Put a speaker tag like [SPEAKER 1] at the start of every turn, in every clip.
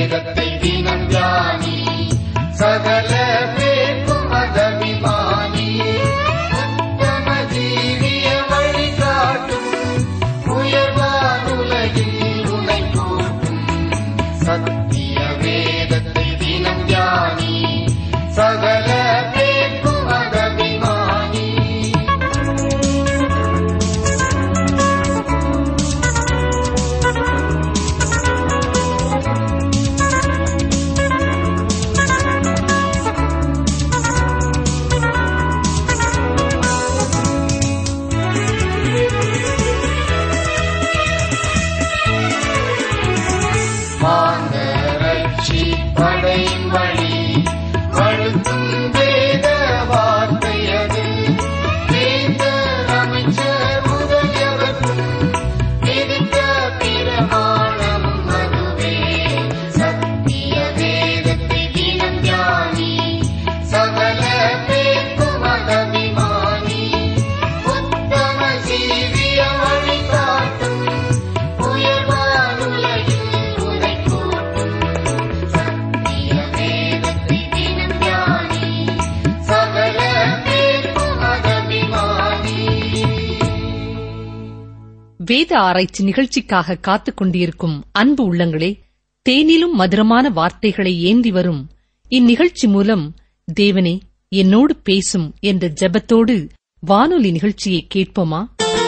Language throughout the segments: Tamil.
[SPEAKER 1] வேதத்தை தினம் தியானி சகல பேர்க்கும் அதபிமானி உத்தம ஜீவிய வழிகாட்டும் உயர்வானுலகில் உனை கூட்டும் சத்திய வேதத்தை தினம் தியானி சகல பேர்க்கும் அதபிமானி மாந்தரட்சி படையின் வழி வழுத்தும் வேத வார்த்தையது வேந்தர் அமைச்சர் முதலியவர்க்கும் விதித்த பிரமாணம் அதுவே சத்திய வேதத்தை தினம் தியானி சகல பேர்க்கும் அதபிமானி உத்தம ஜீவிய வழிகாட்டும் உயர்வானுலகில் உனை கூட்டும் சத்திய வேதத்தை தினம் தியானி சகல பேர்க்கும் அதபிமானி
[SPEAKER 2] வேத ஆராய்ச்சி நிகழ்ச்சிக்காக காத்துக் கொண்டிருக்கும் அன்பு உள்ளங்களே தேனிலும் மதுரமான வார்த்தைகளை ஏந்தி வரும் இந்நிகழ்ச்சி மூலம் தேவனே என்னோடு பேசும் என்ற ஜெபத்தோடு வானொலி நிகழ்ச்சியை கேட்போமா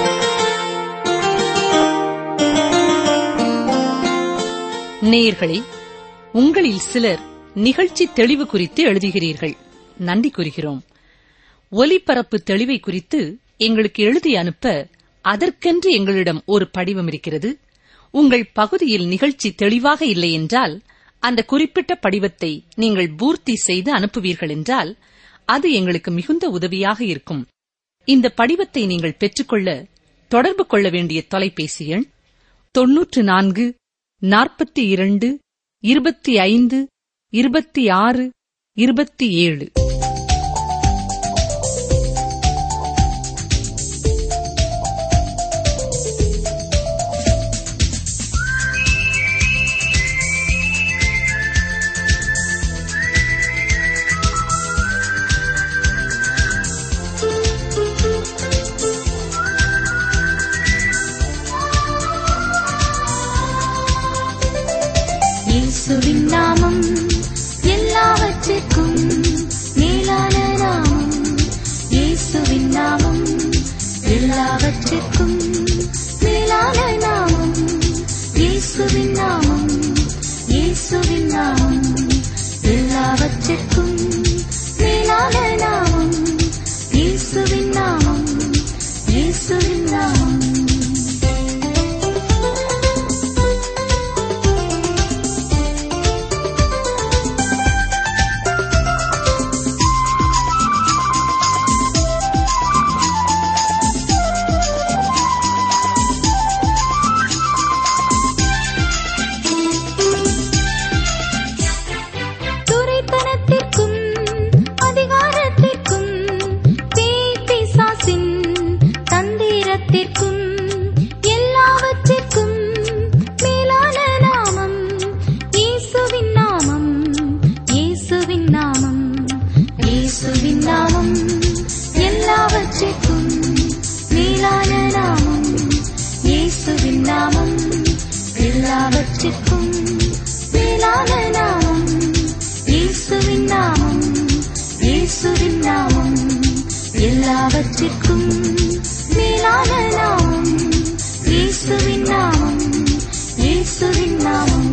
[SPEAKER 2] நேயர்களே உங்களில் சிலர் நிகழ்ச்சி தெளிவு குறித்து எழுதுகிறீர்கள் நன்றி கூறுகிறோம் ஒலிபரப்பு தெளிவை குறித்து எங்களுக்கு எழுதி அனுப்ப அதற்கென்று எங்களிடம் ஒரு படிவம் இருக்கிறது உங்கள் பகுதியில் நிகழ்ச்சி தெளிவாக இல்லை என்றால் அந்த குறிப்பிட்ட படிவத்தை நீங்கள் பூர்த்தி செய்து அனுப்புவீர்கள் என்றால் அது எங்களுக்கு மிகுந்த உதவியாக இருக்கும் இந்த படிவத்தை நீங்கள் பெற்றுக்கொள்ள தொடர்பு கொள்ள வேண்டிய தொலைபேசி எண் தொன்னூற்று நான்கு நாற்பத்தி இரண்டு இருபத்தி ஐந்து இருபத்தி ஆறு இருபத்தி ஏழு
[SPEAKER 3] இயேசுவின் நாமம் எல்லாவற்றிற்கும் மேலான நாமம் இயேசுவின் நாமம் எல்லாவற்றிற்கும் மேலான நாமம் இயேசுவின் நாமம் இயேசுவின் நாமம் எல்லாவற்றிற்கும் மேலான நாமம் இயேசுவின் நாமம் இயேசுவின் நாமம் துரைத்தனத்திற்கும் அதிகாரத்திற்கும் பேய் பிசாசின் தந்திரத்திற்கும் எல்லாவற்றிற்கும் மேலான நாமம் இயேசுவின் நாமம் இயேசுவின் நாமம் இயேசுவின் நாமம் எல்லாவற்றிற்கும் மேலான நாமம் இயேசுவின் நாமம் எல்லாவற்றிற்கும் மேலான நாமம் இயேசுவின் நாமம் இயேசுவின் நாமம் எல்லாவற்றிற்கும் மேலான நாமம் இயேசுவின் நாமம் இயேசுவின் நாமம்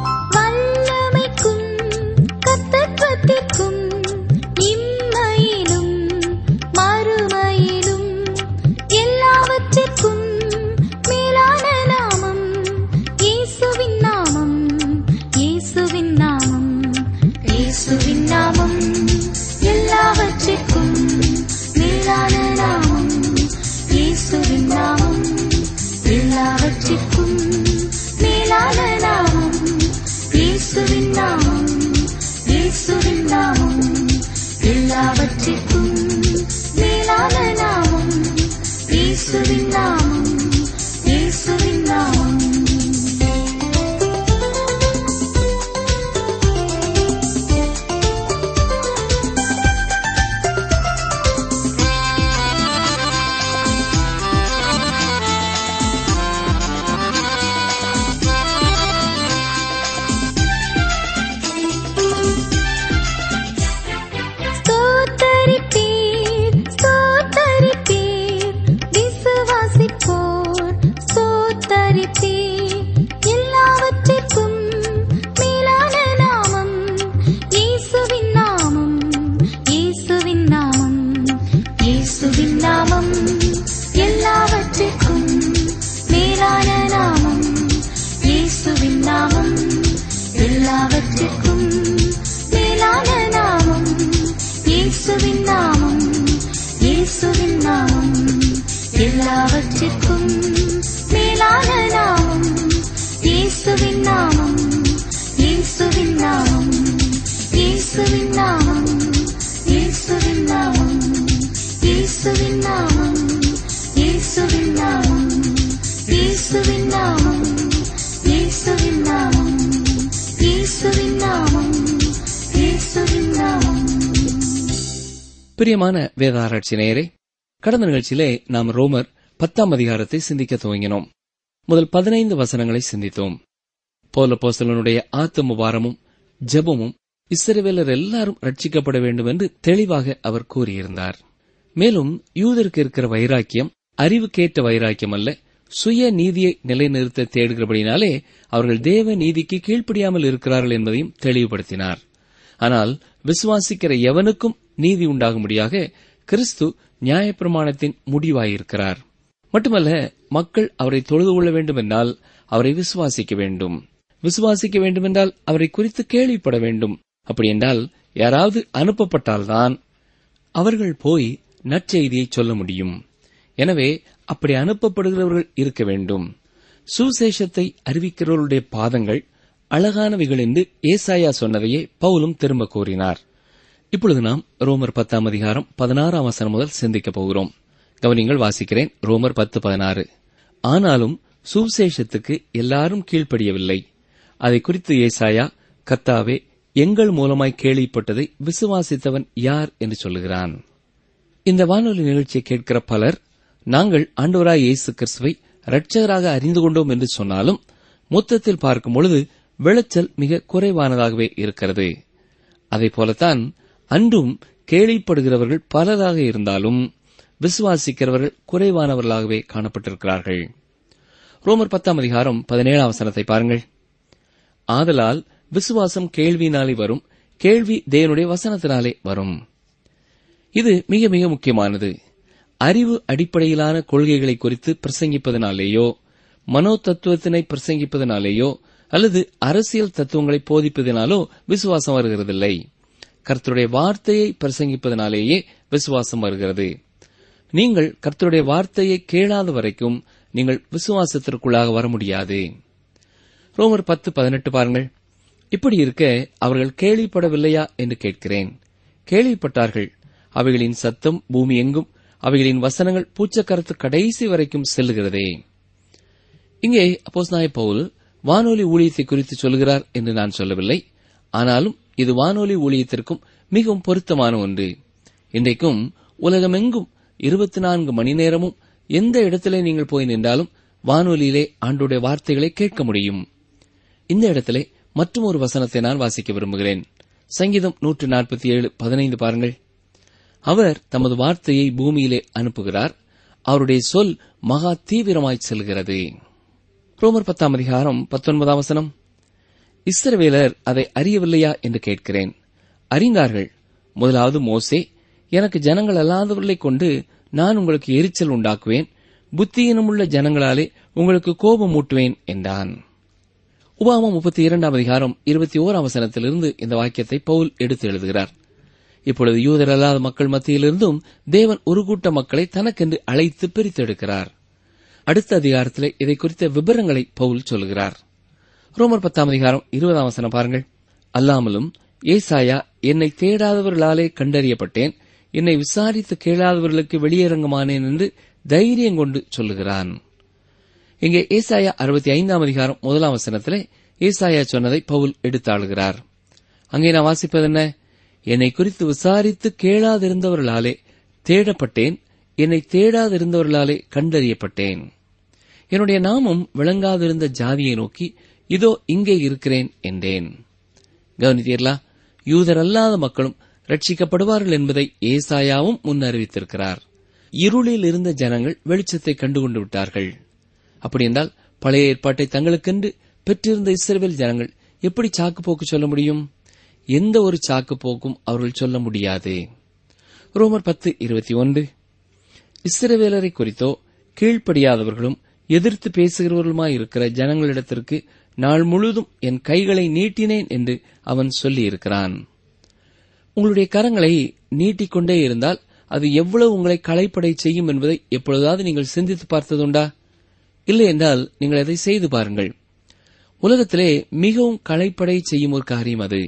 [SPEAKER 3] வல்லமைக்கும் கத்தத்துவத்திற்கும் இம்மையினாலும் எல்லாவற்றிற்கும் மேலான நாமம் இயேசுவின் நாமம் இயேசுவின் நாமம் இயேசுவின் நாமம் இயேசுவின் நாமம் இயேசுவின் நாமம் இயேசுவின் நாமம் இயேசுவின் நாமம் இயேசுவின் நாமம் இயேசுவின் நாமம் இயேசுவின் நாமம்
[SPEAKER 4] பிரியமான வேதாராய்ச்சி நேயரே கடந்த நிகழ்ச்சியிலே நாம் ரோமர் பத்தாம் அதிகாரத்தை சிந்திக்க துவங்கினோம் முதல் பதினைந்து வசனங்களை சிந்தித்தோம் போல போசலனுடைய ஆத்தும பாரமும் ஜெபமும் இஸ்ரவேலர் எல்லாரும் ரட்சிக்கப்பட வேண்டும் என்று தெளிவாக அவர் கூறியிருந்தார் மேலும் யூதருக்கு இருக்கிற வைராக்கியம் அறிவுக்கேற்ற வைராக்கியம் அல்ல சுய நீதியை நிலைநிறுத்த தேடுகிறபடினாலே அவர்கள் தேவ நீதிக்கு கீழ்ப்படியாமல் இருக்கிறார்கள் என்பதையும் தெளிவுபடுத்தினார் ஆனால் விசுவாசிக்கிற எவனுக்கும் நீதி உண்டாகும்படியாக கிறிஸ்து நியாயப்பிரமாணத்தின் முடிவாயிருக்கிறார் மட்டுமல்ல மக்கள் அவரை தொழுது கொள்ள வேண்டும் என்றால் அவரை விசுவாசிக்க வேண்டும் விசுவாசிக்க வேண்டுமென்றால் அவரை குறித்து கேள்விப்பட வேண்டும் அப்படி என்றால் யாராவது அனுப்பப்பட்டால்தான் அவர்கள் போய் நற்செய்தியை சொல்ல முடியும் எனவே அப்படி அனுப்பப்படுகிறவர்கள் இருக்க வேண்டும் சுசேஷத்தை அறிவிக்கிறவர்களுடைய பாதங்கள் அழகானவைகள் என்று ஏசாயா சொன்னதையே பவுலும் திரும்ப கூறினார் இப்பொழுது நாம் ரோமர் பத்தாம் அதிகாரம் பதினாறாம் வசனம் முதல் சிந்திக்கப் போகிறோம் கவனிங்கள் வாசிக்கிறேன் ரோமர் பத்து பதினாறு ஆனாலும் சுவிசேஷத்துக்கு எல்லாரும் கீழ்ப்படியவில்லை அதை குறித்து ஏசாயா கர்த்தாவே எங்கள் மூலமாய் கேள்விப்பட்டதை விசுவாசித்தவன் யார் என்று சொல்லுகிறான் இந்த வானொலி நிகழ்ச்சியை கேட்கிற பலர் நாங்கள் ஆண்டவராய் இயேசு கிறிஸ்துவை இரட்சகராக அறிந்து கொண்டோம் என்று சொன்னாலும் மொத்தத்தில் பார்க்கும் பொழுது விளைச்சல் மிக குறைவானதாகவே இருக்கிறது அதைப் போலத்தான் அன்றும் கேள்விப்படுகிறவர்கள் பலராக இருந்தாலும் விசுவாசிக்கிறவர்கள் குறைவானவர்களாகவே காணப்பட்டிருக்கிறார்கள் ரோமர் பத்தாம் அதிகாரம் பதினேழாம் வசனத்தை பாருங்கள் ஆதலால் விசுவாசம் கேள்வியினாலே வரும் கேள்வி தேவனுடைய வசனத்தினாலே வரும் இது மிக மிக முக்கியமானது அறிவு அடிப்படையிலான கொள்கைகளை குறித்து பிரசங்கிப்பதனாலேயோ மனோ தத்துவத்தினை பிரசங்கிப்பதனாலேயோ அல்லது அரசியல் தத்துவங்களை போதிப்பதனாலோ விசுவாசம் வருகிறதில்லை கர்த்தருடைய வார்த்தையை பிரசங்கிப்பதனாலேயே விசுவாசம் வருகிறது நீங்கள் கர்த்தருடைய வார்த்தையை கேளாத வரைக்கும் நீங்கள் விசுவாசத்திற்குள்ளாக வர முடியாது ரோமர் பத்து பதினெட்டு பாருங்கள் இப்படி இருக்க அவர்கள் கேள்விப்படவில்லையா என்று கேட்கிறேன் கேள்விப்பட்டார்கள் அவைகளின் சத்தம் பூமி எங்கும் அவைகளின் வசனங்கள் பூச்சக்கரத்து கடைசி வரைக்கும் செல்லுகிறதே இங்கே அப்போஸ்நாய பவுல் வானொலி ஊழியத்தை குறித்து சொல்கிறார் என்று நான் சொல்லவில்லை ஆனாலும் இது வானொலி ஊழியத்திற்கும் மிகவும் பொருத்தமான ஒன்று இன்றைக்கும் உலகமெங்கும் இருபத்தி நான்கு மணி நேரமும் எந்த இடத்திலே நீங்கள் போய் நின்றாலும் வானொலியிலே ஆண்டுடைய வார்த்தைகளை கேட்க முடியும் இந்த இடத்திலே மற்றும் ஒரு வசனத்தை நான் வாசிக்க விரும்புகிறேன் சங்கீதம் நூற்று நாற்பத்தி ஏழு பதினைந்து பாருங்கள் அவர் தமது வார்த்தையை பூமியிலே அனுப்புகிறார் அவருடைய சொல் மகா தீவிரமாய் செல்கிறது ரோமர் பத்தாம் அதிகாரம் பத்தொன்பதாம் வசனம் இஸ்ரவேலர் அதை அறியவில்லையா என்று கேட்கிறேன் அறிந்தார்கள் முதலாவது மோசே எனக்கு ஜனங்கள் அல்லாதவர்களை கொண்டு நான் உங்களுக்கு எரிச்சல் உண்டாக்குவேன் புத்தியினமுள்ள ஜனங்களாலே உங்களுக்கு கோபம் ஊட்டுவேன் என்றான் உபாமா முப்பத்தி இரண்டாம் அதிகாரம் இருபத்தி ஓராம் வசனத்திலிருந்து இந்த வாக்கியத்தை பவுல் எடுத்து எழுதுகிறார் இப்பொழுது யூதர் அல்லாத மக்கள் மத்தியிலிருந்தும் தேவன் ஒரு கூட்ட மக்களை தனக்கென்று அழைத்து பிரித்தெடுக்கிறார் அடுத்த அதிகாரத்திலே இதை குறித்த விவரங்களை பவுல் சொல்கிறார் ரோமர் பத்தாம் அதிகாரம் இருபதாம் வசனம் பாருங்கள் அல்லாமலும் ஏசாயா என்னை தேடாதவர்களாலே கண்டறியப்பட்டேன் என்னை விசாரித்து கேளாதவர்களுக்கு வெளியரங்கமானேன் என்று தைரியம் கொண்டு சொல்லுகிறான் இங்கே ஏசாயா அறுபத்தி ஐந்தாம் அதிகாரம் முதலாம் வசனத்திலே ஏசாயா சொன்னதை பவுல் எடுத்தாளுகிறார் அங்கே நான் வாசிப்பது என்ன என்னை குறித்து விசாரித்து கேளாதிருந்தவர்களாலே தேடப்பட்டேன் என்னை தேடாதிருந்தவர்களாலே கண்டறியப்பட்டேன் என்னுடைய நாமம் விளங்காதிருந்த ஜாதியை நோக்கி இதோ இங்கே இருக்கிறேன் என்றேன் கவனித்தீர்களா யூதர் அல்லாத மக்களும் ரட்சிக்கப்படுவார்கள் என்பதை ஏசாயாவும் முன் அறிவித்திருக்கிறார் இருளில் இருந்த ஜனங்கள் வெளிச்சத்தை கண்டுகொண்டு விட்டார்கள் அப்படி என்றால் பழைய ஏற்பாட்டை தங்களுக்கென்று பெற்றிருந்த இஸ்ரவேல் ஜனங்கள் எப்படி சாக்கு போக்கு சொல்ல முடியும் எந்த ஒரு சாக்கு போக்கும் அவர்கள் சொல்ல முடியாது ரோமர் பத்து இருபத்தி ஒன்று இஸ்ரவேலரை குறித்தோ கீழ்ப்படியாதவர்களும் எதிர்த்து பேசுகிறவர்களுமாயிருக்கிற ஜனங்களிடத்திற்கு நாள் முழுதும் என் கைகளை நீட்டினேன் என்று அவன் சொல்லியிருக்கிறான் உங்களுடைய கரங்களை நீட்டிக்கொண்டே இருந்தால் அது எவ்வளவு உங்களை களைப்படை செய்யும் என்பதை எப்பொழுதாவது நீங்கள் சிந்தித்து பார்த்ததுண்டா இல்லை என்றால் நீங்கள் அதை செய்து பாருங்கள் உலகத்திலே மிகவும் களைப்படை செய்யும் ஒரு காரியம் அது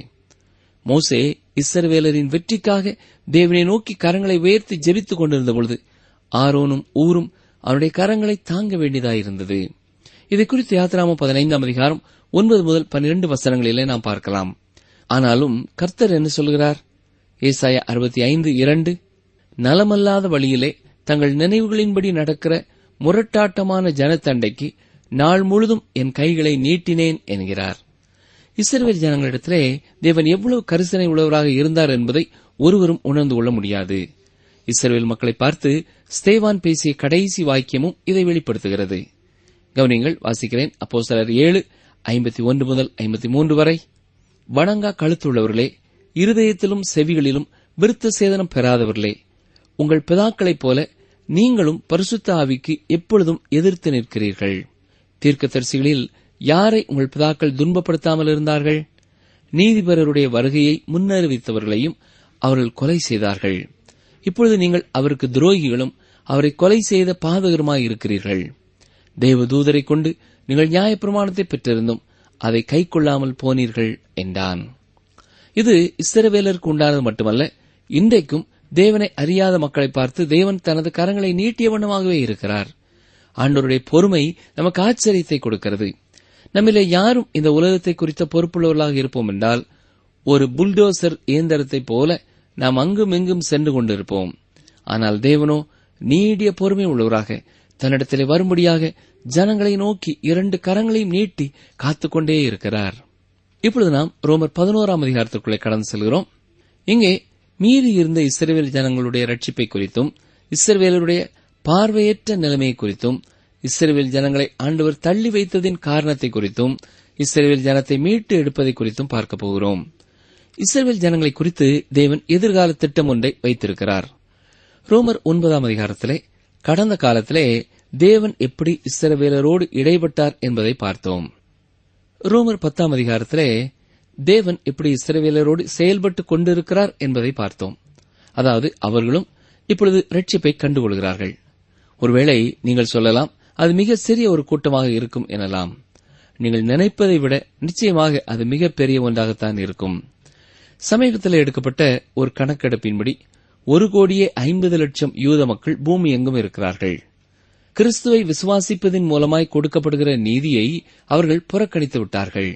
[SPEAKER 4] மோசே இஸ்ரவேலரின் வெற்றிக்காக தேவனை நோக்கி கரங்களை உயர்த்தி ஜெபித்துக் கொண்டிருந்த பொழுது ஆரோனும் ஊரும் அவருடைய கரங்களை தாங்க வேண்டியதாயிருந்தது இதை குறித்து யாத்திராம பதினைந்தாம் அதிகாரம் ஒன்பது முதல் பன்னிரண்டு வசனங்களிலே நாம் பார்க்கலாம் ஆனாலும் கர்த்தர் என்ன சொல்கிறார் ஏசாய அறுபத்தி ஐந்து இரண்டு நலமல்லாத வழியிலே தங்கள் நினைவுகளின்படி நடக்கிற முரட்டாட்டமான ஜனத்தண்டைக்கு நாள் முழுதும் என் கைகளை நீட்டினேன் என்கிறார் இஸ்ரவேல் ஜனங்களிடத்திலே தேவன் எவ்வளவு கரிசனை உள்ளவராக இருந்தார் என்பதை ஒருவரும் உணர்ந்து கொள்ள முடியாது இஸ்ரவேல் மக்களை பார்த்து ஸ்தேவான் பேசிய கடைசி வாக்கியமும் இதை வெளிப்படுத்துகிறது கவனிங்கள் வாசிக்கிறேன் அப்போ சிலர் ஏழு ஐம்பத்தி ஒன்று முதல் ஐம்பத்தி மூன்று வரை வணங்கா கழுத்துள்ளவர்களே இருதயத்திலும் செவிகளிலும் விருத்த சேதனம் பெறாதவர்களே உங்கள் பிதாக்களைப் போல நீங்களும் பரிசுத்த ஆவிக்கு எப்பொழுதும் எதிர்த்து நிற்கிறீர்கள் தீர்க்கதரிசிகளில் யாரை உங்கள் பிதாக்கள் துன்பப்படுத்தாமல் இருந்தார்கள் நீதிபரருடைய வருகையை முன்னறிவித்தவர்களையும் அவர்கள் கொலை செய்தார்கள் இப்பொழுது நீங்கள் அவருக்கு துரோகிகளும் அவரை கொலை செய்த பாதகருமாய் இருக்கிறீர்கள் தேவதூதரை கொண்டு நீங்கள் நியாயப்பிரமாணத்தை பெற்றிருந்தும் அதை கைக்கொள்ளாமல் போனீர்கள் என்றான் இது இஸ்ரவேலருக்கு உண்டானது மட்டுமல்ல இன்றைக்கும் தேவனை அறியாத மக்களை பார்த்து தேவன் தனது கரங்களை நீட்டிய வண்ணமாகவே இருக்கிறார் ஆண்டவருடைய பொறுமை நமக்கு ஆச்சரியத்தை கொடுக்கிறது நம்மிலே யாரும் இந்த உலகத்தை குறித்த பொறுப்புள்ளவர்களாக இருப்போம் என்றால் ஒரு புல்டோசர் இயந்திரத்தைப் போல நாம் அங்கும் இங்கும் சென்று கொண்டிருப்போம் ஆனால் தேவனோ நீடிய பொறுமை உள்ளவராக தன்னிடத்திலே வரும்படியாக ஜனங்களை நோக்கி இரண்டு கரங்களையும் நீட்டி காத்துக்கொண்டே இருக்கிறார் இப்பொழுது நாம் ரோமர் பதினோராம் அதிகாரத்திற்குள்ளே கடந்து செல்கிறோம் இங்கே மீறி இருந்த இஸ்ரவேல் ஜனங்களுடைய ரட்சிப்பை குறித்தும் இஸ்ரவேலருடைய பார்வையற்ற நிலைமையை குறித்தும் இஸ்ரவேல் ஜனங்களை ஆண்டவர் தள்ளி வைத்ததின் காரணத்தை குறித்தும் இஸ்ரவேல் ஜனத்தை மீட்டு எடுப்பதை குறித்தும் பார்க்க போகிறோம் இஸ்ரவேல் ஜனங்களை குறித்து தேவன் எதிர்கால திட்டம் ஒன்றை வைத்திருக்கிறார் ரோமர் ஒன்பதாம் அதிகாரத்திலே கடந்த காலத்திலே தேவன் எப்படி இஸ்ரவேலரோடு இடைப்பட்டார் என்பதை பார்த்தோம் ரோமர் பத்தாம் அதிகாரத்திலே தேவன் எப்படி இஸ்ரவேலரோடு செயல்பட்டு கொண்டிருக்கிறார் என்பதை பார்த்தோம் அதாவது அவர்களும் இப்பொழுது ரட்சிப்பை கண்டுகொள்கிறார்கள் ஒருவேளை நீங்கள் சொல்லலாம் அது மிக சிறிய ஒரு கூட்டமாக இருக்கும் எனலாம் நீங்கள் நினைப்பதை விட நிச்சயமாக அது மிக பெரிய ஒன்றாகத்தான் இருக்கும் சமீபத்தில் எடுக்கப்பட்ட ஒரு கணக்கெடுப்பின்படி ஒரு கோடியே ஐம்பது லட்சம் யூத மக்கள் பூமி எங்கும் இருக்கிறார்கள் கிறிஸ்துவை விசுவாசிப்பதின் மூலமாய் கொடுக்கப்படுகிற நீதியை அவர்கள் புறக்கணித்து விட்டார்கள்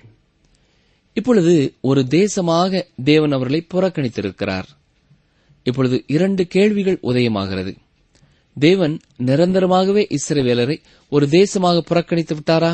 [SPEAKER 4] இப்பொழுது ஒரு தேசமாக தேவன் அவர்களை புறக்கணித்திருக்கிறார் இப்பொழுது இரண்டு கேள்விகள் உதயமாகிறது தேவன் நிரந்தரமாகவே இஸ்ரவேலரை ஒரு தேசமாக புறக்கணித்து விட்டாரா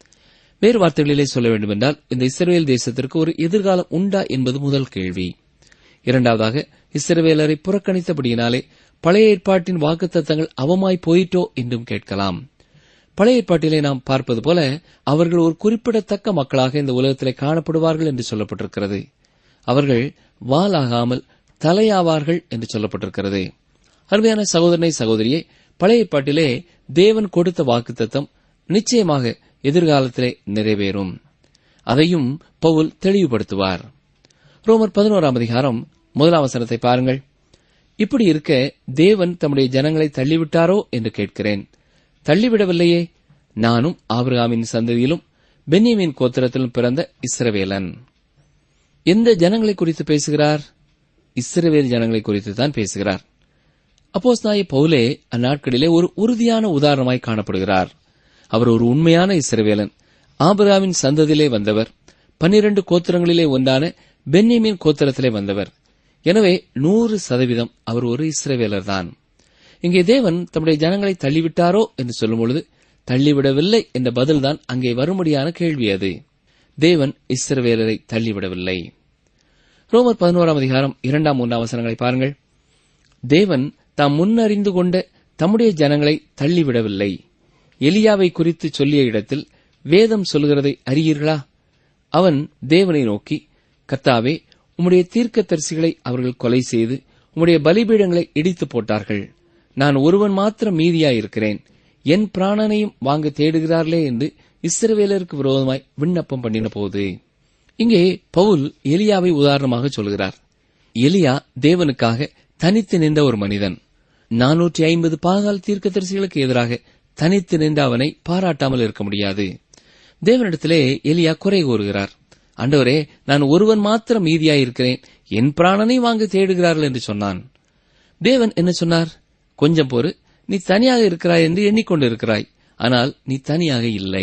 [SPEAKER 4] வேறு வார்த்தைகளிலே சொல்ல வேண்டுமென்றால் இந்த இஸ்ரவேல் தேசத்திற்கு ஒரு எதிர்காலம் உண்டா என்பது முதல் கேள்வி இரண்டாவதாக இஸ்ரவேலரை புறக்கணித்தபடியினாலே பழைய ஏற்பாட்டின் வாக்குத்தத்தங்கள் அவமாய் போயிட்டோ என்றும் கேட்கலாம் பழைய ஏற்பாட்டிலே நாம் பார்ப்பது போல அவர்கள் ஒரு குறிப்பிடத்தக்க மக்களாக இந்த உலகத்திலே காணப்படுவார்கள் என்று சொல்லப்பட்டிருக்கிறது அவர்கள் வாலாகாமல் தலையாவார்கள் என்று சொல்லப்பட்டிருக்கிறது அருமையான சகோதரனை சகோதரியே பழைய ஏற்பாட்டிலே தேவன் கொடுத்த வாக்குத்தத்தம் நிச்சயமாக எதிர்காலத்திலே நிறைவேறும் அதையும் பவுல் தெளிவுபடுத்துவார் ரோமர் பதினோராம் அதிகாரம் முதலாம் வசனத்தை பாருங்கள் இப்படி இருக்க தேவன் தம்முடைய ஜனங்களை தள்ளிவிட்டாரோ என்று கேட்கிறேன் தள்ளிவிடவில்லையே நானும் ஆபிரகாமின் சந்ததியிலும் பென்யமின் கோத்திரத்திலும் பிறந்த இஸ்ரவேலன் எந்த ஜனங்களை குறித்து பேசுகிறார் இஸ்ரவேல் ஜனங்களை குறித்து தான் பேசுகிறார் அப்போஸ் நாய பவுலே அந்நாட்களிலே ஒரு உறுதியான உதாரணமாய் காணப்படுகிறார் அவர் ஒரு உண்மையான இஸ்ரவேலன் ஆபிரகாமின் சந்ததியிலே வந்தவர் பன்னிரண்டு கோத்திரங்களிலே ஒன்றான பென்யமின் கோத்திரத்திலே வந்தவர் எனவே நூறு சதவீதம் அவர் ஒரு இஸ்ரவேலர் தான் இங்கே தேவன் தம்முடைய ஜனங்களை தள்ளிவிட்டாரோ என்று சொல்லும்பொழுது தள்ளிவிடவில்லை என்ற பதில்தான் அங்கே வரும்படியான கேள்வி அது தேவன் இஸ்ரவேலரை தள்ளிவிடவில்லை ரோமர் பதினோராம் அதிகாரம் இரண்டாம் மூன்றாம் வசனங்களை பாருங்கள் தேவன் தாம் முன்னறிந்து கொண்ட தம்முடைய ஜனங்களை தள்ளிவிடவில்லை எலியாவை குறித்து சொல்லிய இடத்தில் வேதம் சொல்கிறதை அறியீர்களா அவன் தேவனை நோக்கி கர்த்தாவே உம்முடைய தீர்க்கதரிசிகளை அவர்கள் கொலை செய்து உம்முடைய பலிபீடங்களை இடித்து போட்டார்கள் நான் ஒருவன் மாத்திரம் மீதியாயிருக்கிறேன் என் பிராணனையும் வாங்க தேடுகிறார்களே என்று இஸ்ரவேலருக்கு விரோதமாய் விண்ணப்பம் பண்ணின போது இங்கே பவுல் எலியாவை உதாரணமாக சொல்கிறார் எலியா தேவனுக்காக தனித்து நின்ற ஒரு மனிதன் நானூற்றி ஐம்பது பாகால் தீர்க்கதரிசிகளுக்கு எதிராக தனித்து நின்ற அவனை பாராட்டாமல் இருக்க முடியாது தேவனிடத்திலே எலியா குறை கூறுகிறார் ஆண்டவரே நான் ஒருவன் மாத்திரம் மீதியாயிருக்கிறேன் என் பிராணனை வாங்க தேடுகிறார்கள் என்று சொன்னான் தேவன் என்ன சொன்னார் கொஞ்சம் பொறு நீ தனியாக இருக்கிறாய் என்று எண்ணிக்கொண்டிருக்கிறாய் ஆனால் நீ தனியாக இல்லை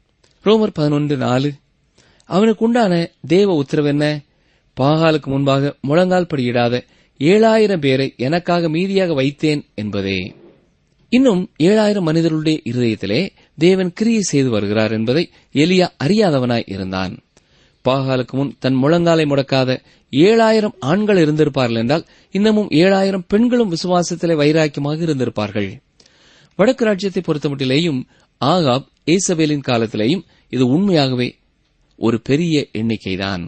[SPEAKER 4] ரோமர் பதினொன்று நாலு அவனுக்கு உண்டான தேவ உத்தரவு என்ன பாகாலுக்கு முன்பாக முழங்கால் படியிடாத ஏழாயிரம் பேரை எனக்காக மீதியாக வைத்தேன் என்பதே இன்னும் ஏழாயிரம் மனிதர்களுடைய இருதயத்திலே தேவன் கிரியை செய்து வருகிறார் என்பதை எலியா அறியாதவனாய் இருந்தான் பாகாலுக்கு முன் தன் முழங்காலை முடக்காத ஏழாயிரம் ஆண்கள் இருந்திருப்பார்கள் என்றால் இன்னமும் ஏழாயிரம் பெண்களும் விசுவாசத்திலே வைராக்கியமாக இருந்திருப்பார்கள் வடக்கு ராஜ்யத்தை பொறுத்தமட்டிலேயும் ஆகாப் ஏசபேலின் காலத்திலேயும் இது உண்மையாகவே ஒரு பெரிய எண்ணிக்கைதான்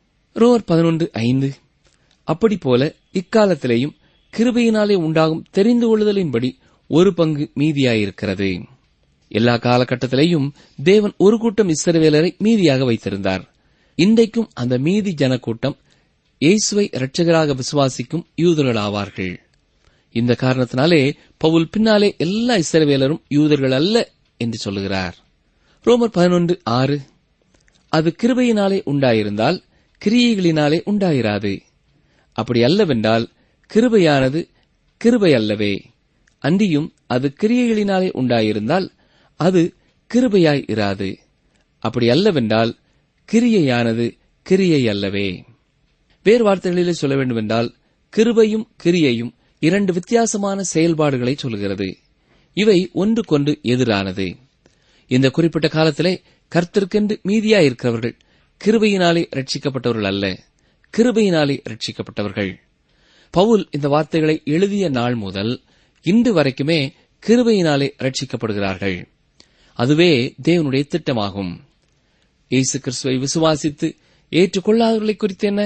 [SPEAKER 4] ரோவர் பதினொன்று ஐந்து அப்படி போல இக்காலத்திலேயும் கிருபையினாலே உண்டாகும் தெரிந்து கொள்ளுதலின்படி ஒரு பங்கு மீதியாயிருக்கிறது எல்லா காலகட்டத்திலேயும் தேவன் ஒரு கூட்டம் இஸ்ரவேலரை மீதியாக வைத்திருந்தார் இன்றைக்கும் அந்த மீதி ஜனக்கூட்டம் இயேசுவை இரட்சகராக விசுவாசிக்கும் யூதர்கள் ஆவார்கள் இந்த காரணத்தினாலே பவுல் பின்னாலே எல்லா இஸ்ரவேலரும் யூதர்கள் அல்ல என்று சொல்லுகிறார் ரோமர் பதினொன்று ஆறு அது கிருபையினாலே உண்டாயிருந்தால் கிரியைகளினாலே உண்டாயிராது அப்படி அல்லவென்றால் கிருபையானது கிருபை அல்லவே அன்றியும் அது கிரியைகளினாலே உண்டாயிருந்தால் அது கிருபையாய் இராது அப்படி அல்லவென்றால் கிரியையானது கிரியை அல்லவே வேறு வார்த்தைகளிலே சொல்ல வேண்டுமென்றால் கிருபையும் கிரியையும் இரண்டு வித்தியாசமான செயல்பாடுகளை சொல்கிறது இவை ஒன்றுக்கொன்று எதிரானது இந்த குறிப்பிட்ட காலத்திலே கர்த்தருக்கென்று மீதியாயிருக்கிறவர்கள் கிருபையினாலே ரட்சிக்கப்பட்டவர்கள் அல்ல கிருபையினாலே ரட்சிக்கப்பட்டவர்கள் பவுல் இந்த வார்த்தைகளை எழுதிய நாள் முதல் இன்று வரைக்குமே கிருபையினாலே ரட்சிக்கப்படுகிறார்கள் அதுவே தேவனுடைய திட்டமாகும் இயேசு கிறிஸ்துவை விசுவாசித்து ஏற்றுக்கொள்ளாதவர்களை குறித்து என்ன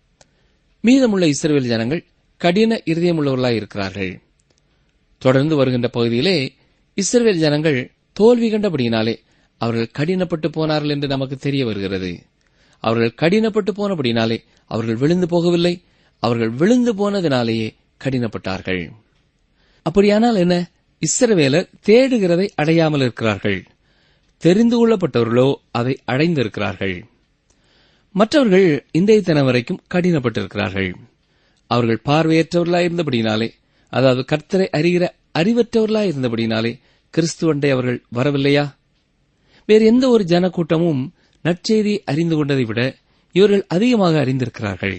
[SPEAKER 4] மீதமுள்ள இஸ்ரவேல் ஜனங்கள் கடின இருதயமுள்ளவர்களாய் இருக்கிறார்கள் தொடர்ந்து வருகின்ற பகுதியிலே இஸ்ரவேல் ஜனங்கள் தோல்வி கண்டபடியினாலே அவர்கள் கடினப்பட்டு போனார்கள் என்று நமக்கு தெரிய வருகிறது அவர்கள் கடினப்பட்டு போனபடினாலே அவர்கள் விழுந்து போகவில்லை அவர்கள் விழுந்து போனதினாலேயே கடினப்பட்டார்கள் அப்படியானால் என்ன இஸ்ரவேலர் தேடுகிறதை அடையாமல் இருக்கிறார்கள் தெரிந்து கொள்ளப்பட்டவர்களோ அதை அடைந்திருக்கிறார்கள் மற்றவர்கள் இன்றைய தினம் வரைக்கும் கடினப்பட்டிருக்கிறார்கள் அவர்கள் பார்வையற்றவர்களாய் இருந்தபடினாலே அதாவது கர்த்தரை அறிகிற அறிவற்றவர்களாய் இருந்தபடினாலே கிறிஸ்துவண்டை அவர்கள் வரவில்லையா வேறு எந்த ஒரு ஜனக்கூட்டமும் நற்செய்தியை அறிந்து கொண்டதை விட இவர்கள் அதிகமாக அறிந்திருக்கிறார்கள்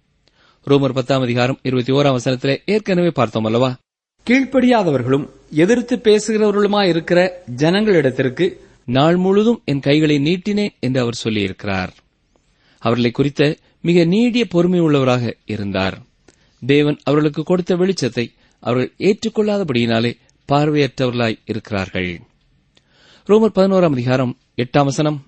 [SPEAKER 4] ரோமர் பத்தாம் அதிகாரம் இருபத்தி ஓராம் வசனத்திலே ஏற்கனவே பார்த்தோம் அல்லவா
[SPEAKER 5] கீழ்ப்படியாதவர்களும் எதிர்த்து பேசுகிறவர்களுமாயிருக்கிற ஜனங்களிடத்திற்கு
[SPEAKER 4] நாள் முழுதும் என் கைகளை நீட்டினேன் என்று அவர் சொல்லியிருக்கிறார் அவர்களை குறித்த மிக நீடிய பொறுமை உள்ளவராக இருந்தார் தேவன் அவர்களுக்கு கொடுத்த வெளிச்சத்தை அவர்கள் ஏற்றுக்கொள்ளாதபடியினாலே பார்வையற்றவர்களாய் இருக்கிறார்கள் ரோமர் பதினோராம் அதிகாரம் எட்டாம் வசனம்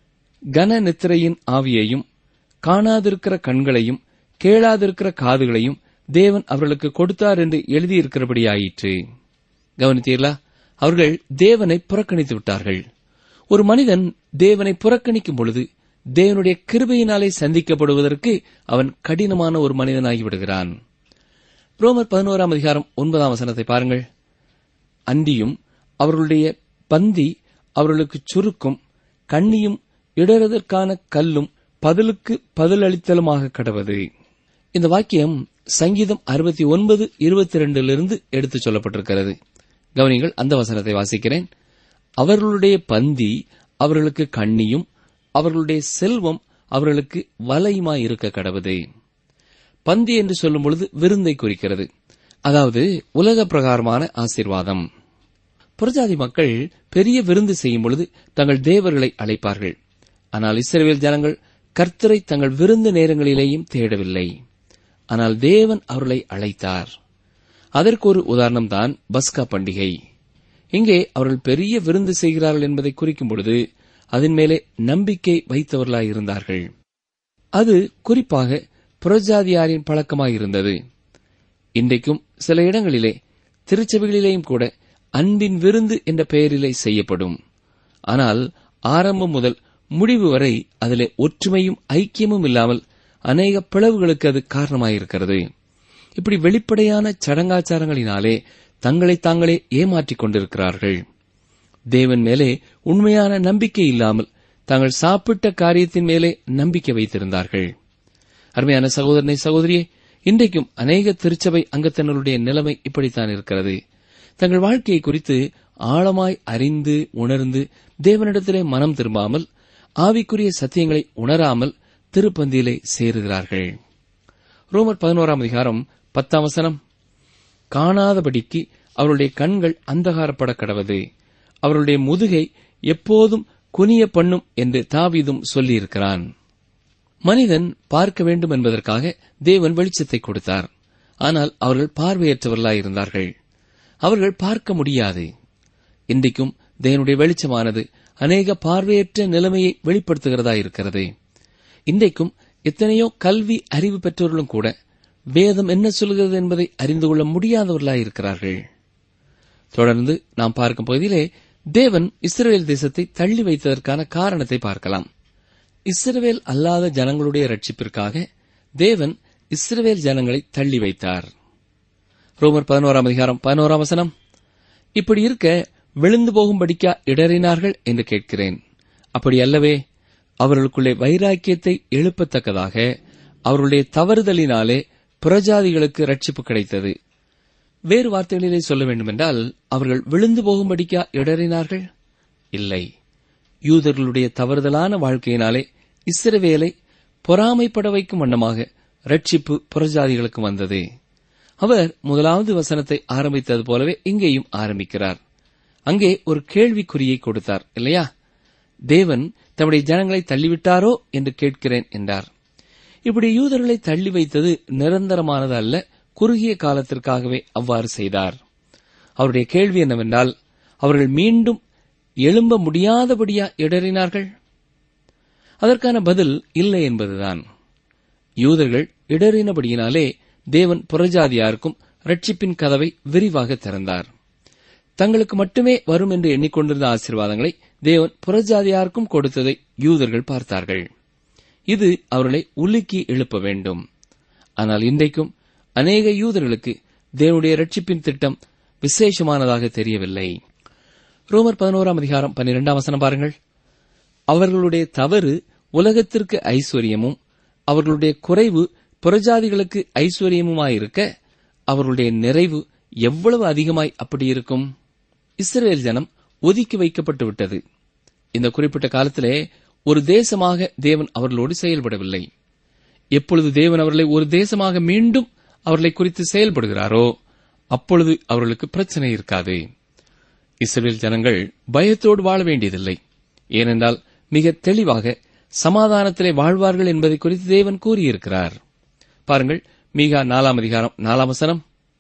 [SPEAKER 4] கன நித்திரையின் ஆவியையும் காணாதிருக்கிற கண்களையும் கேளாதிருக்கிற காதுகளையும் தேவன் அவர்களுக்கு கொடுத்தார் என்று எழுதியிருக்கிறபடியாயிற்று கவனித்தீர்களா அவர்கள் தேவனை புறக்கணித்து விட்டார்கள் ஒரு மனிதன் தேவனை புறக்கணிக்கும் பொழுது தேவனுடைய கிருபையினாலே சந்திக்கப்படுவதற்கு அவன் கடினமான ஒரு மனிதனாகி விடுகிறான் ரோமர் பதினோராம் அதிகாரம் ஒன்பதாம் வசனத்தை பாருங்கள் அன்றியும் அவர்களுடைய பந்தி அவர்களுக்கு சுருக்கும் கண்ணியும் இடறுதற்கான கல்லும் பதிலுக்கு பதிலளித்தலுமாக கடவது இந்த வாக்கியம் சங்கீதம் அறுபத்தி ஒன்பது இருபத்தி ரெண்டிலிருந்து எடுத்துச் சொல்லப்பட்டிருக்கிறது கவனிங்கள் அந்த வசனத்தை வாசிக்கிறேன் அவர்களுடைய பந்தி அவர்களுக்கு கண்ணியும் அவர்களுடைய செல்வம் அவர்களுக்கு வலையுமாயிருக்க கடவுது பந்தி என்று சொல்லும் பொழுது விருந்தை குறிக்கிறது அதாவது உலக பிரகாரமான ஆசீர்வாதம் புறஜாதி மக்கள் பெரிய விருந்து செய்யும் பொழுது தங்கள் தேவர்களை அழைப்பார்கள் ஆனால் இஸ்ரவேல் ஜனங்கள் கர்த்தரை தங்கள் விருந்து நேரங்களிலேயும் தேடவில்லை ஆனால் தேவன் அவர்களை அழைத்தார் அதற்கு ஒரு உதாரணம்தான் பஸ்கா பண்டிகை இங்கே அவர்கள் பெரிய விருந்து செய்கிறார்கள் என்பதை குறிக்கும் பொழுது அதன் மேலே நம்பிக்கை வைத்தவர்களாயிருந்தார்கள் அது குறிப்பாக புறஜாதியாரின் பழக்கமாயிருந்தது இன்றைக்கும் சில இடங்களிலே திருச்சபைகளிலேயும் கூட அன்பின் விருந்து என்ற பெயரிலே செய்யப்படும் ஆனால் ஆரம்பம் முதல் முடிவு வரை அதிலே ஒற்றுமையும் ஐக்கியமும் இல்லாமல் அநேக பிளவுகளுக்கு அது காரணமாயிருக்கிறது இப்படி வெளிப்படையான சடங்காச்சாரங்களினாலே தங்களை தாங்களே ஏமாற்றிக் கொண்டிருக்கிறார்கள் தேவன் மேலே உண்மையான நம்பிக்கை இல்லாமல் தாங்கள் சாப்பிட்ட காரியத்தின் மேலே நம்பிக்கை வைத்திருந்தார்கள் அருமையான சகோதரனை சகோதரியே இன்றைக்கும் அநேக திருச்சபை அங்கத்தினருடைய நிலைமை இப்படித்தான் இருக்கிறது தங்கள் வாழ்க்கையை குறித்து ஆழமாய் அறிந்து உணர்ந்து தேவனிடத்திலே மனம் திரும்பாமல் ஆவிக்குரிய சத்தியங்களை உணராமல் திருப்பந்தியிலே சேருகிறார்கள் ரோமர் பதினோராம் அதிகாரம் பத்தாம் வசனம் காணாதபடிக்கு அவருடைய கண்கள் அந்தகாரப்பட கடவது அவருடைய முதுகை எப்போதும் குனிய பண்ணும் என்று தாவீதும் சொல்லியிருக்கிறான் மனிதன் பார்க்க வேண்டும் என்பதற்காக தேவன் வெளிச்சத்தை கொடுத்தார் ஆனால் அவர்கள் பார்வையற்றவர்களாயிருந்தார்கள் அவர்கள் பார்க்க முடியாது இன்றைக்கும் தேவனுடைய வெளிச்சமானது அநேக பார்வையற்ற நிலைமையை வெளிப்படுத்துகிறதா இருக்கிறது இன்றைக்கும் எத்தனையோ கல்வி அறிவு பெற்றவர்களும் கூட வேதம் என்ன சொல்கிறது என்பதை அறிந்து கொள்ள முடியாதவர்களாயிருக்கிறார்கள் தொடர்ந்து நாம் பார்க்கும் பகுதியிலே தேவன் இஸ்ரேல் தேசத்தை தள்ளி வைத்ததற்கான காரணத்தை பார்க்கலாம் இஸ்ரவேல் அல்லாத ஜனங்களுடைய ரட்சிப்பிற்காக தேவன் இஸ்ரவேல் ஜனங்களை தள்ளி வைத்தார் ரோமர் பதினோராம் அதிகாரம் பதினோராம் வசனம் இப்படி இருக்க விழுந்து போகும்படிக்கா இடறினார்கள் என்று கேட்கிறேன் அப்படி அல்லவே அவர்களுக்குள்ளே வைராக்கியத்தை எழுப்பத்தக்கதாக அவர்களுடைய தவறுதலினாலே புறஜாதிகளுக்கு ரட்சிப்பு கிடைத்தது வேறு வார்த்தைகளிலே சொல்ல வேண்டுமென்றால் அவர்கள் விழுந்து போகும்படிக்கா இடறினார்கள் இல்லை யூதர்களுடைய தவறுதலான வாழ்க்கையினாலே இஸ்ரவேலை பொறாமைப்பட வைக்கும் வண்ணமாக ரட்சிப்பு புறஜாதிகளுக்கு வந்தது அவர் முதலாவது வசனத்தை ஆரம்பித்தது போலவே இங்கேயும் ஆரம்பிக்கிறார் அங்கே ஒரு கேள்விக்குறியை கொடுத்தார் இல்லையா தேவன் தம்முடைய ஜனங்களை தள்ளிவிட்டாரோ என்று கேட்கிறேன் என்றார் இப்படி யூதர்களை தள்ளி வைத்தது நிரந்தரமானது அல்ல குறுகிய காலத்திற்காகவே அவ்வாறு செய்தார் அவருடைய கேள்வி என்னவென்றால் அவர்கள் மீண்டும் எழும்ப முடியாதபடியா இடறினார்கள் அதற்கான பதில் இல்லை என்பதுதான் யூதர்கள் இடறினபடியினாலே தேவன் புறஜாதியாருக்கும் ரட்சிப்பின் கதவை விரிவாக திறந்தார் தங்களுக்கு மட்டுமே வரும் என்று எண்ணிக்கொண்டிருந்த ஆசீர்வாதங்களை தேவன் புறஜாதியாருக்கும் கொடுத்ததை யூதர்கள் பார்த்தார்கள் இது அவர்களை உலுக்கி எழுப்ப வேண்டும் ஆனால் இன்றைக்கும் அநேக யூதர்களுக்கு தேவனுடைய ரட்சிப்பின் திட்டம் விசேஷமானதாக தெரியவில்லை ரோமர் பதினோராம் அதிகாரம் பன்னிரெண்டாம் வசனம் பாருங்கள் அவர்களுடைய தவறு உலகத்திற்கு ஐஸ்வர்யமும் அவர்களுடைய குறைவு புறஜாதிகளுக்கு ஐஸ்வர்யமுமாயிருக்க அவர்களுடைய நிறைவு எவ்வளவு அதிகமாய் அப்படி இருக்கும் இஸ்ரேல் ஜனம் ஒதுக்கி வைக்கப்பட்டு விட்டது இந்த குறிப்பிட்ட காலத்திலே ஒரு தேசமாக தேவன் அவர்களோடு செயல்படவில்லை எப்பொழுது தேவன் அவர்களை ஒரு தேசமாக மீண்டும் அவர்களை குறித்து செயல்படுகிறாரோ அப்பொழுது அவர்களுக்கு பிரச்சனை இருக்காது இஸ்ரேல் ஜனங்கள் பயத்தோடு வாழ வேண்டியதில்லை ஏனென்றால் மிக தெளிவாக சமாதானத்திலே வாழ்வார்கள் என்பதை குறித்து தேவன் கூறியிருக்கிறார் பாருங்கள் மீகா நாலாம் அதிகாரம் நாலாம் வசனம்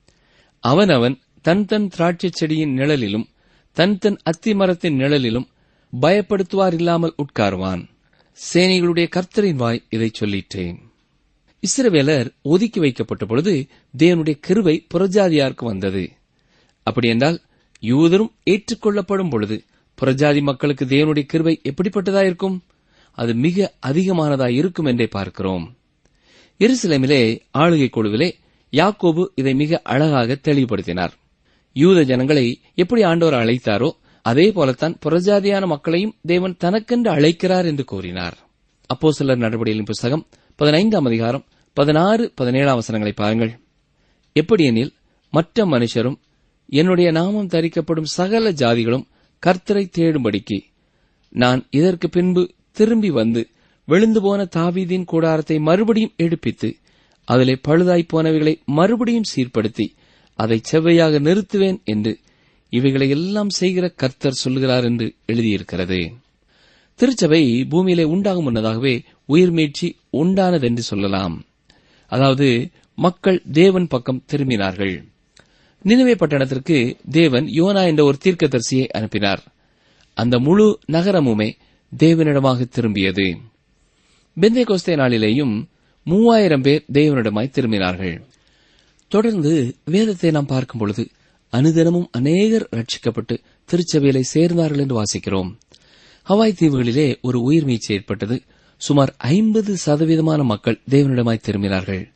[SPEAKER 4] அவனவன் தன் தன் திராட்சைச் செடியின் நிழலிலும் தன் தன் அத்தி மரத்தின் நிழலிலும் பயப்படுத்துவார் இல்லாமல் உட்காருவான் சேனைகளுடைய கர்த்தரின் வாய் இதை சொல்லிற்றேன் இஸ்ரவேலர் ஒதுக்கி வைக்கப்பட்ட பொழுது தேவனுடைய கிருபை புறஜாதியாருக்கு வந்தது அப்படியென்றால் யூதரும் ஏற்றுக்கொள்ளப்படும் பொழுது புறஜாதி மக்களுக்கு தேவனுடைய கிருபை எப்படிப்பட்டதாயிருக்கும் அது மிக அதிகமானதாய் இருக்கும் என்றே பார்க்கிறோம் எருசலேமிலே ஆளுகை குழுவிலே யாக்கோபு இதை மிக அழகாக தெளிவுபடுத்தினார் யூத ஜனங்களை எப்படி ஆண்டவர் அழைத்தாரோ அதே போலத்தான் புறஜாதியான மக்களையும் தேவன் தனக்கென்று அழைக்கிறார் என்று கூறினார் அப்போ சிலர் நடவடிக்கையின் புஸ்தகம் பதினைந்தாம் அதிகாரம் பதினாறு பதினேழாம் வசனங்களை பாருங்கள் எப்படியெனில் மற்ற மனுஷரும் என்னுடைய நாமம் தரிக்கப்படும் சகல ஜாதிகளும் கர்த்தரை தேடும்படிக்கு நான் இதற்கு பின்பு திரும்பி வந்து விழுந்து போன தாவீதின் கூடாரத்தை மறுபடியும் எடுப்பித்து அதிலே பழுதாய்ப் போனவைகளை மறுபடியும் சீர்படுத்தி அதை செவ்வையாக நிறுத்துவேன் என்று இவைகளை எல்லாம் செய்கிற கர்த்தர் சொல்கிறார் என்று எழுதியிருக்கிறது திருச்சபை பூமியிலே உண்டாகும் முன்னதாகவே உயிர்மீட்சி உண்டானதென்று சொல்லலாம் அதாவது மக்கள் தேவன் பக்கம் திரும்பினார்கள் நினைவே பட்டணத்திற்கு தேவன் யோனா என்ற ஒரு தீர்க்கதரிசியை அனுப்பினார் அந்த முழு நகரமுமே தேவனிடமாக திரும்பியது பெந்தே கோஸ்தே நாளிலேயும் மூவாயிரம் பேர் தேவனிடமாய் திரும்பினார்கள் தொடர்ந்து வேதத்தை நாம் பார்க்கும் பொழுது அனுதினமும் அநேகர் ரட்சிக்கப்பட்டு திருச்சபையிலே சேர்ந்தார்கள் என்று வாசிக்கிறோம் ஹவாய் தீவுகளிலே ஒரு உயிர் மீட்சி ஏற்பட்டது சுமார் ஐம்பது சதவீதமான மக்கள் தேவனிடமாய் திரும்பினார்கள்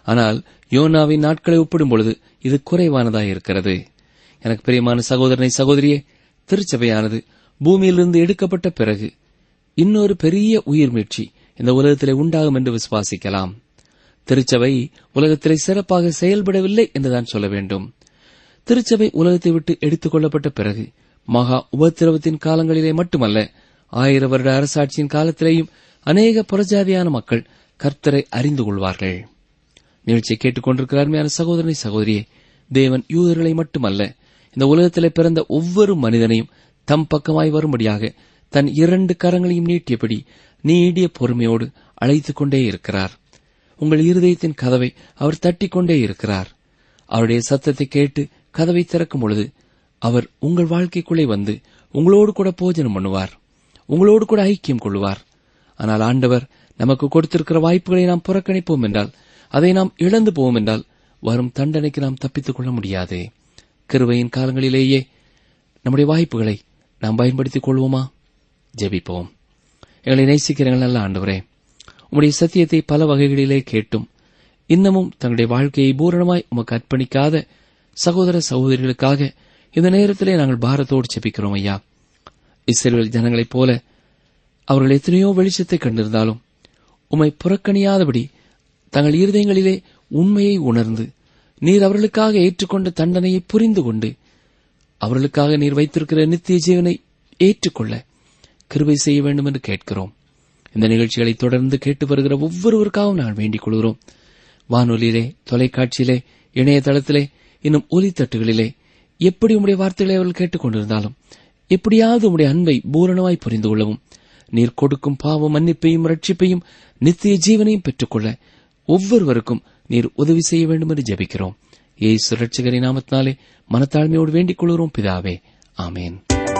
[SPEAKER 4] ஆனால் யோனாவின் நாட்களை ஒப்பிடும் பொழுது இது குறைவானதாய் இருக்கிறது எனக்கு பிரியமான சகோதரனை சகோதரியே திருச்சபையானது பூமியிலிருந்து எடுக்கப்பட்ட பிறகு இன்னொரு பெரிய உயிர் மீட்சி இந்த உலகத்திலே உண்டாகும் என்று விசுவாசிக்கலாம் திருச்சபை உலகத்திலே சிறப்பாக செயல்படவில்லை என்றுதான் சொல்ல வேண்டும் திருச்சபை உலகத்தை விட்டு எடுத்துக் கொள்ளப்பட்ட பிறகு மகா உபத்திரவத்தின் காலங்களிலே மட்டுமல்ல ஆயிர வருட அரசாட்சியின் காலத்திலேயும் அநேக புறஜாதியான மக்கள் கர்த்தரை அறிந்து கொள்வார்கள் நிகழ்ச்சியை கேட்டுக்கொண்டிருக்கிற அருமையான சகோதரனை சகோதரியே தேவன் யூதர்களை மட்டுமல்ல இந்த உலகத்திலே பிறந்த ஒவ்வொரு மனிதனையும் தம் பக்கமாய் வரும்படியாக தன் இரண்டு கரங்களையும் நீட்டியபடி நீடிய பொறுமையோடு அழைத்துக் கொண்டே இருக்கிறார் உங்கள் இருதயத்தின் கதவை அவர் தட்டிக் கொண்டே இருக்கிறார் அவருடைய சத்தத்தை கேட்டு கதவை திறக்கும் பொழுது அவர் உங்கள் வாழ்க்கைக்குள்ளே வந்து உங்களோடு கூட போஜனம் பண்ணுவார் உங்களோடு கூட ஐக்கியம் கொள்வார் ஆனால் ஆண்டவர் நமக்கு கொடுத்திருக்கிற வாய்ப்புகளை நாம் புறக்கணிப்போம் என்றால் அதை நாம் இழந்து போவோம் என்றால் வரும் தண்டனைக்கு நாம் தப்பித்துக் கொள்ள முடியாது கிருபையின் காலங்களிலேயே நம்முடைய வாய்ப்புகளை நாம் பயன்படுத்திக் கொள்வோமா ஜெபிப்போம் எங்களை நேசிக்கிறீர்கள் நல்ல ஆண்டவரே உம்முடைய சத்தியத்தை பல வகைகளிலே கேட்டும் இன்னமும் தங்களுடைய வாழ்க்கையை பூரணமாய் உமக்கு அர்ப்பணிக்காத சகோதர சகோதரிகளுக்காக இந்த நேரத்திலே நாங்கள் பாரத்தோடு ஜெபிக்கிறோம் ஐயா இஸ்ரேல் ஜனங்களைப் போல அவர்கள் எத்தனையோ வெளிச்சத்தை கண்டிருந்தாலும் உம்மை புறக்கணியாதபடி தங்கள் இருதயங்களிலே உண்மையை உணர்ந்து நீர் அவர்களுக்காக ஏற்றுக்கொண்ட தண்டனையை புரிந்து கொண்டு அவர்களுக்காக நீர் வைத்திருக்கிற நித்திய ஜீவனை ஏற்றுக்கொள்ள கிருபை செய்ய வேண்டும் என்று கேட்கிறோம் இந்த நிகழ்ச்சிகளை தொடர்ந்து கேட்டு வருகிற ஒவ்வொருவருக்காகவும் நாங்கள் வேண்டிக் கொள்கிறோம் வானொலியிலே தொலைக்காட்சியிலே இணையதளத்திலே இன்னும் ஒலித்தட்டுகளிலே எப்படி உம்முடைய வார்த்தைகளை அவர்கள் கேட்டுக் கொண்டிருந்தாலும் எப்படியாவது உம்முடைய அன்பை பூரணமாய் புரிந்து கொள்ளவும் நீர் கொடுக்கும் பாவ மன்னிப்பையும் ரட்சிப்பையும் நித்திய ஜீவனையும் பெற்றுக்கொள்ள ஒவ்வொருவருக்கும் நீர் உதவி செய்ய வேண்டும் என்று ஜெபிக்கிறோம் ஏசு ரட்சகரின் நாமத்தினாலே மனத்தாழ்மையோடு வேண்டிக் கொள்கிறோம் பிதாவே ஆமேன்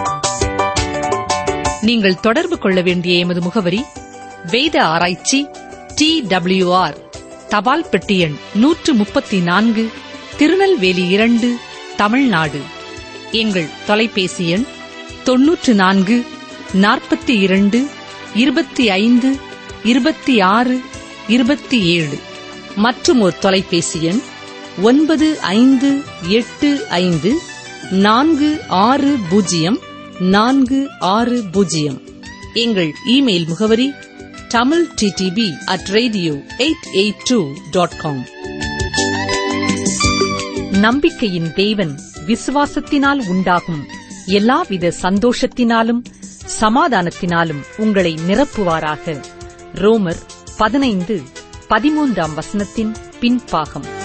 [SPEAKER 2] நீங்கள் தொடர்பு கொள்ள வேண்டிய எமது முகவரி வேத ஆராய்ச்சி டி ஆர் தபால் பெட்டி எண் நூற்று முப்பத்தி நான்கு திருநெல்வேலி இரண்டு தமிழ்நாடு எங்கள் தொலைபேசி எண் தொன்னூற்று நான்கு நாற்பத்தி இரண்டு இருபத்தி ஐந்து இருபத்தி ஆறு இருபத்தி ஏழு மற்றும் ஒரு தொலைபேசி எண் ஒன்பது ஐந்து எட்டு ஐந்து நான்கு ஆறு பூஜ்ஜியம் நான்கு ஆறு பூஜ்ஜியம் எங்கள் இமெயில் முகவரி Tamil DTP at radio eight eight two dot com நம்பிக்கையின் தேவன் விசுவாசத்தினால் உண்டாகும் எல்லாவித சந்தோஷத்தினாலும் சமாதானத்தினாலும் உங்களை நிரப்புவாராக ரோமர் பதினைந்து பதிமூன்றாம் வசனத்தின் பின்பாகம்